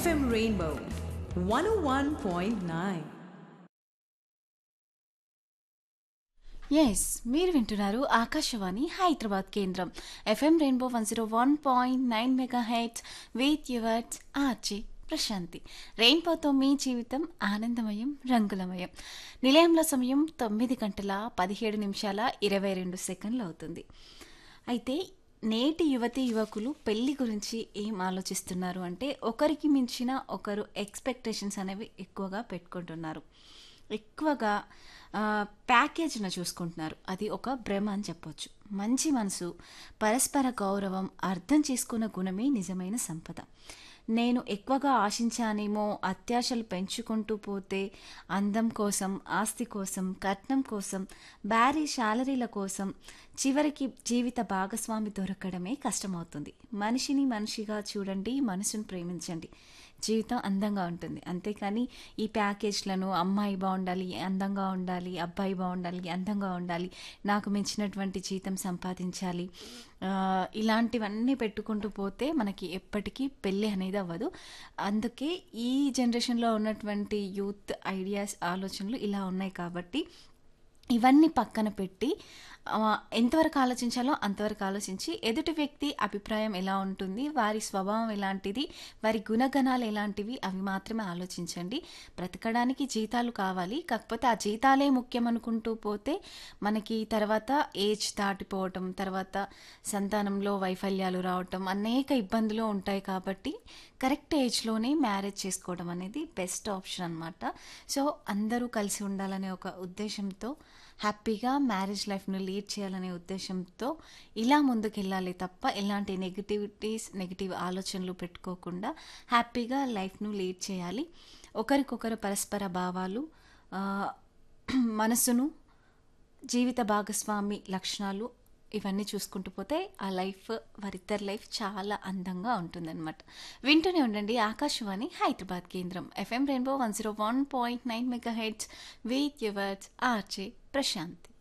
FM Rainbow 101.9. Yes మీరు వింటున్నారు ఆకాశవాణి హైదరాబాద్ కేంద్రం FM rainbow one zero one point nine mega hits with yours RJ Prashanti రెయిన్బోతో మీ జీవితం ఆనందమయం రంగులమయం నిలయంలో సమయం తొమ్మిది గంటల పదిహేడు నిమిషాల ఇరవై రెండు సెకండ్లు అవుతుంది అయితే నేటి యువతి యువకులు పెళ్లి గురించి ఏం ఆలోచిస్తున్నారు అంటే ఒకరికి మించిన ఒకరు ఎక్స్పెక్టేషన్స్ అనేవి ఎక్కువగా పెట్టుకుంటున్నారు ఎక్కువగా ఆ, ప్యాకేజ్ను చూసుకుంటున్నారు అది ఒక భ్రమ అని చెప్పొచ్చు మంచి మనసు పరస్పర గౌరవం అర్థం చేసుకున్న గుణమే నిజమైన సంపద నేను ఎక్కువగా ఆశించానేమో అత్యాశలు పెంచుకుంటూ పోతే అందం కోసం ఆస్తి కోసం కట్నం కోసం భారీ శాలరీల కోసం చివరికి జీవిత భాగస్వామి దొరకడమే కష్టమవుతుంది మనిషిని మనిషిగా చూడండి మనసును ప్రేమించండి జీవితం అందంగా ఉంటుంది అంతేకాని ఈ ప్యాకేజ్లను అమ్మాయి బాగుండాలి అందంగా ఉండాలి అబ్బాయి బాగుండాలి అందంగా ఉండాలి నాకు మించినటువంటి జీతం సంపాదించాలి ఆ, ఇలాంటివన్నీ పెట్టుకుంటూ పోతే మనకి ఎప్పటికీ పెళ్ళి అనేది అవ్వదు అందుకే ఈ జనరేషన్లో ఉన్నటువంటి యూత్ ఐడియాస్ ఆలోచనలు ఇలా ఉన్నాయి కాబట్టి ఇవన్నీ పక్కన పెట్టి ఆ, ఎంతవరకు ఆలోచించాలో అంతవరకు ఆలోచించి ఎదుటి వ్యక్తి అభిప్రాయం ఎలా ఉంటుంది వారి స్వభావం ఎలాంటిది వారి గుణగణాలు ఎలాంటివి అవి మాత్రమే ఆలోచించండి బ్రతకడానికి జీతాలు కావాలి కాకపోతే ఆ జీతాలే ముఖ్యం అనుకుంటూ పోతే మనకి తర్వాత ఏజ్ దాటిపోవటం తర్వాత సంతానంలో వైఫల్యాలు రావటం అనేక ఇబ్బందులు ఉంటాయి కాబట్టి కరెక్ట్ ఏజ్లోనే మ్యారేజ్ చేసుకోవడం అనేది బెస్ట్ ఆప్షన్ అనమాట సో అందరూ కలిసి ఉండాలనే ఒక ఉద్దేశంతో హ్యాపీగా మ్యారేజ్ లైఫ్ను లీడ్ చేయాలనే ఉద్దేశంతో ఇలా ముందుకెళ్ళాలి తప్ప ఎలాంటి నెగిటివిటీస్ నెగిటివ్ ఆలోచనలు పెట్టుకోకుండా హ్యాపీగా లైఫ్ను లీడ్ చేయాలి ఒకరికొకరు పరస్పర భావాలు ఆ, మనసును జీవిత భాగస్వామి లక్షణాలు ఇవన్నీ చూసుకుంటూ పోతే ఆ లైఫ్ వారిద్దరి లైఫ్ చాలా అందంగా ఉంటుందన్నమాట వింటూనే ఉండండి ఆకాశవాణి హైదరాబాద్ కేంద్రం FM rainbow one zero one point nine mega hits with yours RJ Prashanti